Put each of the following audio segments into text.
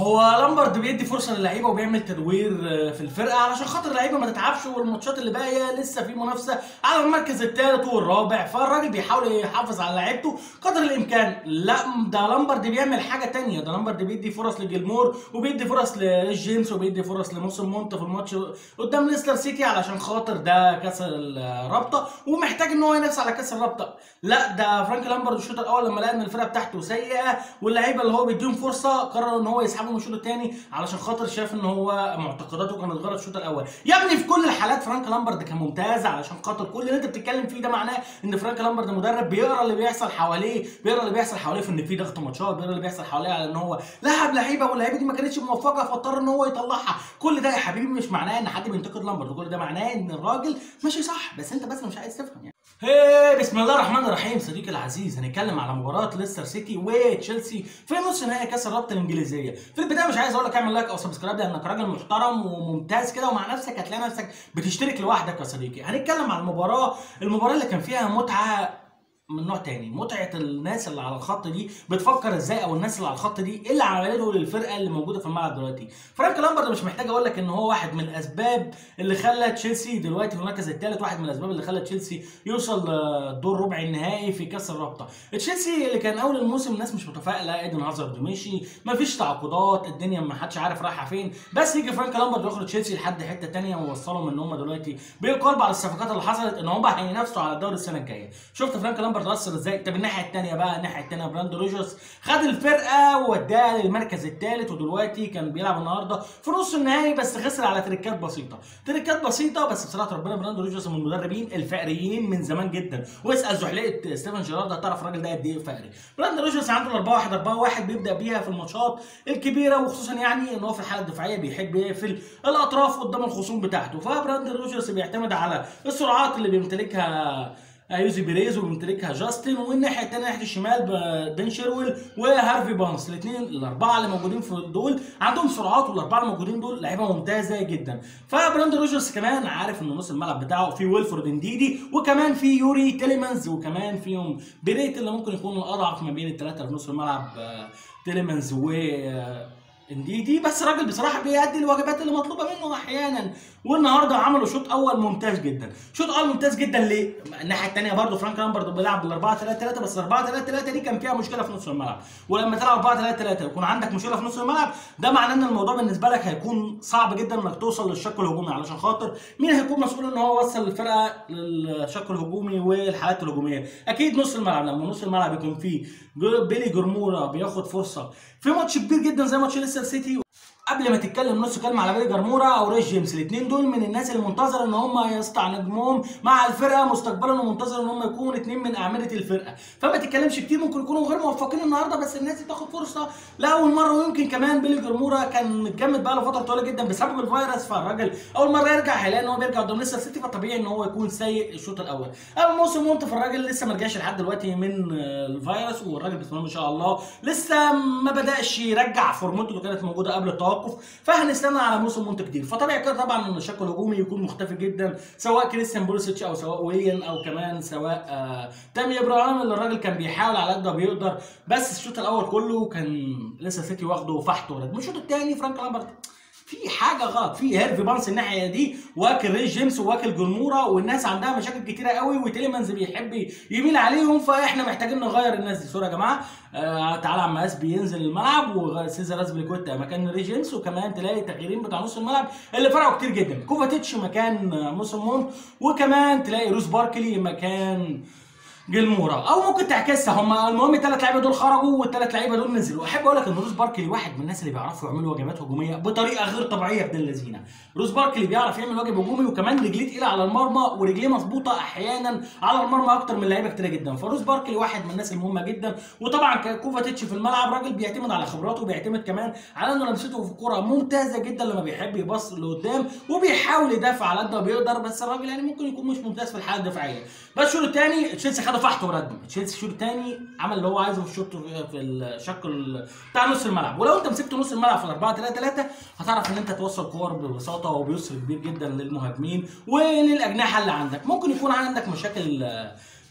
هو لامبرد بيدي فرصه للعيبه وبيعمل تدوير آه، في الفرقه علشان خاطر اللعيبه ما تتعبش والماتشات اللي باقيه لسه في منافسه على المركز الثالث والرابع فالراجل بيحاول يحافظ على لعيبته قدر الامكان لا ده لامبرد بيعمل حاجه تانية ده لامبرد بيدي فرص لجيلمور وبيدي فرص لجيمس وبيدي فرص لموسم مونت في الماتش قدام ليستر سيتي علشان خاطر ده كاس الرابطه ومحتاج ان هو ينافس على كاس الرابطه لا ده فرانك لامبرد الشوط الاول لما لقى ان الفرقه بتاعته سيئه واللعيبه اللي هو بيديهم فرصه قرر ان هو يسحبهم من الشوط الثاني علشان خاطر شاف ان هو معتقداته كانت غلط الشوط الاول يا ابني في كل الحالات فرانك لامبرد كان ممتاز علشان خاطر كل اللي انت بتتكلم فيه ده معناه ان فرانك لامبرد مدرب بيقرا اللي بيحصل حواليه بيقرا اللي بيحصل حواليه في ان في ضغط ماتشات بيقرا اللي بيحصل حواليه على ان هو لعب لعيبه واللعيبه دي ما كانتش موفقه فاضطر ان هو يطلعها كل ده يا حبيبي مش معناه ان حد بينتقد لامبرد كل ده معناه ان الراجل ماشي صح بس انت بس مش عايز تفهم يعني هي بسم الله الرحمن الرحيم صديقي العزيز هنتكلم على مباراه ليستر سيتي وتشيلسي في نص نهائي كاس الرابطه الانجليزيه في البدايه مش عايز اقول لك اعمل لايك او سبسكرايب لانك راجل محترم وممتاز كده ومع نفسك هتلاقي نفسك بتشترك لوحدك يا صديقي هنتكلم على المباراه المباراه اللي كان فيها متعه من نوع تاني متعه الناس اللي على الخط دي بتفكر ازاي او الناس اللي على الخط دي ايه اللي عملته للفرقه اللي موجوده في الملعب دلوقتي فرانك لامبرد مش محتاج اقول لك ان هو واحد من الاسباب اللي خلى تشيلسي دلوقتي في المركز الثالث واحد من الاسباب اللي خلى تشيلسي يوصل لدور ربع النهائي في كاس الرابطه تشيلسي اللي كان اول الموسم الناس مش متفائله ايدن هازارد مشي مفيش تعاقدات الدنيا ما حدش عارف رايحه فين بس يجي فرانك لامبرد ياخد تشيلسي لحد حته ثانيه ووصلهم ان هم دلوقتي بيقال بعد الصفقات اللي حصلت ان هم هينافسوا على الدوري السنه الجايه شفت فرانك لامبرد اثر ازاي طب الناحيه الثانيه بقى الناحيه الثانيه براند روجرز خد الفرقه ووداها للمركز الثالث ودلوقتي كان بيلعب النهارده في نص النهائي بس خسر على تريكات بسيطه تريكات بسيطه بس بصراحه ربنا براند روجرز من المدربين الفقريين من زمان جدا واسال زحلقه ستيفن جيرارد هتعرف الراجل ده قد ايه فقري براند روجرز عنده 4 1 4 1 بيبدا بيها في الماتشات الكبيره وخصوصا يعني ان هو في الحاله الدفاعيه بيحب يقفل الاطراف قدام الخصوم بتاعته فبراند روجرز بيعتمد على السرعات اللي بيمتلكها يوزي بيريز وبيمتلكها جاستن والناحيه الثانيه ناحيه الشمال ب- بن شيرويل وهارفي بانس الاثنين الاربعه اللي موجودين في دول عندهم سرعات والاربعه الموجودين دول لعيبه ممتازه جدا فبراند روجرز كمان عارف ان نص الملعب بتاعه في ويلفورد انديدي وكمان في يوري تيليمانز وكمان فيهم بيريت اللي ممكن يكون الاضعف ما بين الثلاثه في نص الملعب آه، تيليمانز و آه، انديدي بس الراجل بصراحه بيأدي الواجبات اللي مطلوبه منه احيانا والنهارده عملوا شوط اول ممتاز جدا شوط اول ممتاز جدا ليه الناحيه الثانيه برضه فرانك لامبرد بيلعب بال 4 3 3 بس 4 3 3 دي كان فيها مشكله في نص الملعب ولما تلعب 4 3 3 يكون عندك مشكله في نص الملعب ده معناه ان الموضوع بالنسبه لك هيكون صعب جدا انك توصل للشق الهجومي علشان خاطر مين هيكون مسؤول ان هو يوصل الفرقه للشق الهجومي والحالات الهجوميه اكيد نص الملعب لما نص الملعب يكون فيه جو- بيلي جرمورا بياخد فرصه في ماتش كبير جدا زي ماتش ليستر سيتي قبل ما تتكلم نص كلمه على بيلي جرمورا او ريش جيمس الاثنين دول من الناس اللي منتظر ان هم يسطع نجمهم مع الفرقه مستقبلا ومنتظر ان هم يكونوا اثنين من اعمده الفرقه فما تتكلمش كتير ممكن يكونوا غير موفقين النهارده بس الناس دي تاخد فرصه لاول مره ويمكن كمان بيلي جرمورا كان متجمد بقى له فتره طويله جدا بسبب الفيروس فالراجل اول مره يرجع هيلاقي ان هو بيرجع قدام ليستر سيتي فطبيعي ان هو يكون سيء الشوط الاول اما موسم مونت فالراجل لسه ما رجعش لحد دلوقتي من آه، الفيروس والراجل بسم الله ما شاء الله لسه ما بداش يرجع فورمته اللي كانت موجوده قبل التوقف فهنستنى على موسم مونت جديد فطبيعي كده طبعا ان الشق الهجومي يكون مختفي جدا سواء كريستيان بوليسيتش او سواء ويليان او كمان سواء آه تامي ابراهيم اللي الراجل كان بيحاول على قد ما بيقدر بس الشوط الاول كله كان لسه سيتي واخده فحت ولد الشوط الثاني فرانك لامبرت في حاجه غلط في هيرفي بانس الناحيه دي واكل ريس جيمس واكل جرموره والناس عندها مشاكل كتيره قوي وتيليمانز بيحب يميل عليهم فاحنا محتاجين نغير الناس دي صوره يا جماعه آه تعالى عم اس بينزل الملعب وسيزر اسبليكويتا مكان ريس جيمس وكمان تلاقي التغييرين بتاع نص الملعب اللي فرقوا كتير جدا كوفاتيتش مكان آه، موسم مونت وكمان تلاقي روس باركلي مكان جلمورا او ممكن تعكسها هم المهم الثلاث لعيبه دول خرجوا والثلاث لعيبه دول نزلوا احب اقول لك ان روس باركلي واحد من الناس اللي بيعرفوا يعملوا واجبات هجوميه بطريقه غير طبيعيه ابن اللذينه روس باركلي بيعرف يعمل واجب هجومي وكمان رجليه تقيله على المرمى ورجليه مظبوطه احيانا على المرمى اكتر من لعيبه كتيره جدا فروس باركلي واحد من الناس المهمه جدا وطبعا ك- كوفاتيتش في الملعب راجل بيعتمد على خبراته وبيعتمد كمان على انه لمسته في الكوره ممتازه جدا لما بيحب يبص لقدام وبيحاول يدافع على قد ما بيقدر بس الراجل يعني ممكن يكون مش ممتاز في الحاله الدفاعيه بس الشوط الثاني تشيلسي خده فحت وردم تشيلسي الشوط الثاني عمل اللي هو عايزه في الشوط في الشق ال- بتاع نص الملعب ولو انت مسكت نص الملعب في 4 3 3 هتعرف ان انت توصل كور ببساطه وبيسر كبير جدا للمهاجمين وللاجنحه اللي عندك ممكن يكون عندك مشاكل آه،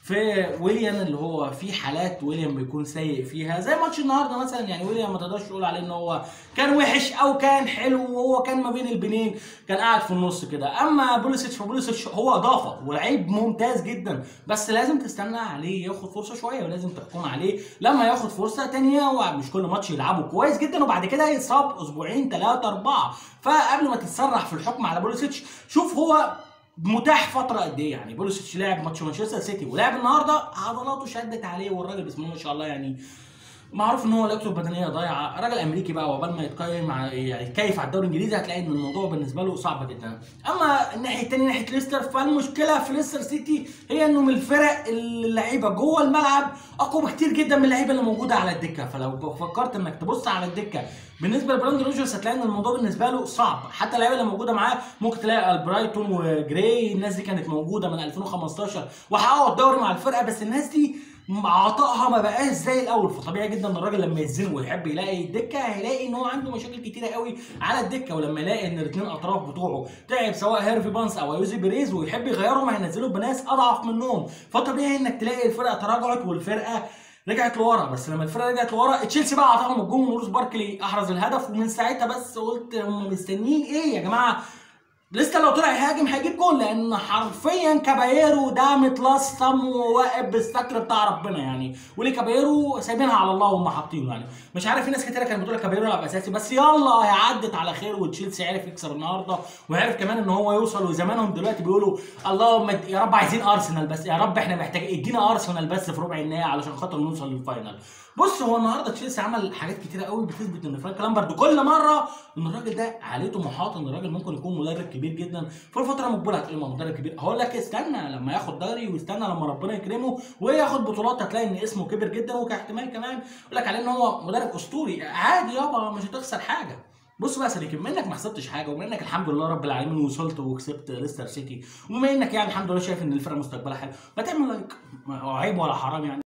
في ويليام اللي هو في حالات ويليام بيكون سيء فيها زي ماتش النهارده مثلا يعني ويليام ما تقدرش تقول عليه ان هو كان وحش او كان حلو وهو كان ما بين البنين كان قاعد في النص كده اما بوليسيتش فبوليسيتش هو اضافه ولعيب ممتاز جدا بس لازم تستنى عليه ياخد فرصه شويه ولازم تحكم عليه لما ياخد فرصه تانية ومش كل ماتش يلعبه كويس جدا وبعد كده يتصاب اسبوعين ثلاثه اربعه فقبل ما تتسرح في الحكم على بوليسيتش شوف هو متاح فتره قد ايه يعني بوليسيتش لعب ماتش مانشستر سيتي ولعب النهارده عضلاته شدت عليه والراجل بسم الله ما شاء الله يعني معروف ان هو لياقته البدنيه ضايعه راجل امريكي بقى وقبل ما يتقيم ع- يعني يتكيف على الدوري الانجليزي هتلاقي ان الموضوع بالنسبه له صعب جدا اما الناحيه الثانيه ناحيه ليستر فالمشكله في ليستر سيتي هي انه من الفرق اللعيبه جوه الملعب اقوى بكتير جدا من اللعيبه اللي موجوده على الدكه فلو فكرت انك تبص على الدكه بالنسبه لبراندون روجرز هتلاقي ان الموضوع بالنسبه له صعب حتى اللعيبه اللي موجوده معاه ممكن تلاقي البرايتون وجراي الناس دي كانت موجوده من 2015 وحققوا الدوري مع الفرقه بس الناس دي عطائها ما بقاش زي الاول فطبيعي جدا ان الراجل لما يتزنق ويحب يلاقي الدكه هيلاقي ان هو عنده مشاكل كتيره قوي على الدكه ولما يلاقي ان الاثنين اطراف بتوعه تعب سواء هيرفي بانس او يوزي بيريز ويحب يغيرهم هينزلوا بناس اضعف منهم فطبيعي انك تلاقي الفرقه تراجعت والفرقه رجعت لورا بس لما الفرقه رجعت لورا تشيلسي بقى عطاهم الجون وروس باركلي احرز الهدف ومن ساعتها بس قلت هم مستنيين ايه يا جماعه لسه لو طلع يهاجم هيجيب جول لان حرفيا كابايرو ده متلصم وواقف بالستر بتاع ربنا يعني وليه كابايرو سايبينها على الله وهم حاطينه يعني مش عارف في ناس كتيره كانت بتقول كابايرو يلعب اساسي بس يلا هي عدت على خير وتشيلسي عرف يكسب النهارده وعرف كمان ان هو يوصل وزمانهم دلوقتي بيقولوا اللهم اد- يا رب عايزين ارسنال بس يا رب احنا محتاجين ادينا ارسنال بس في ربع النهائي علشان خاطر نوصل للفاينل بص هو النهارده تشيلسي عمل حاجات كتيره قوي بتثبت ان فرانك لامبرد كل مره ان الراجل ده عليه طموحات ان الراجل ممكن يكون مدرب كبير جدا في الفتره المقبله هتقول ما مدرب كبير هقول لك استنى لما ياخد دوري واستنى لما ربنا يكرمه وياخد بطولات هتلاقي ان اسمه كبر جدا وكاحتمال كمان يقول لك عليه ان هو مدرب اسطوري عادي يابا مش هتخسر حاجه بص بقى يا صديقي بما انك ما خسرتش حاجه وبما انك الحمد لله رب العالمين وصلت وكسبت ليستر سيتي وبما انك يعني الحمد لله شايف ان الفرقه مستقبلها حلو ما تعمل لايك ما هو عيب ولا حرام يعني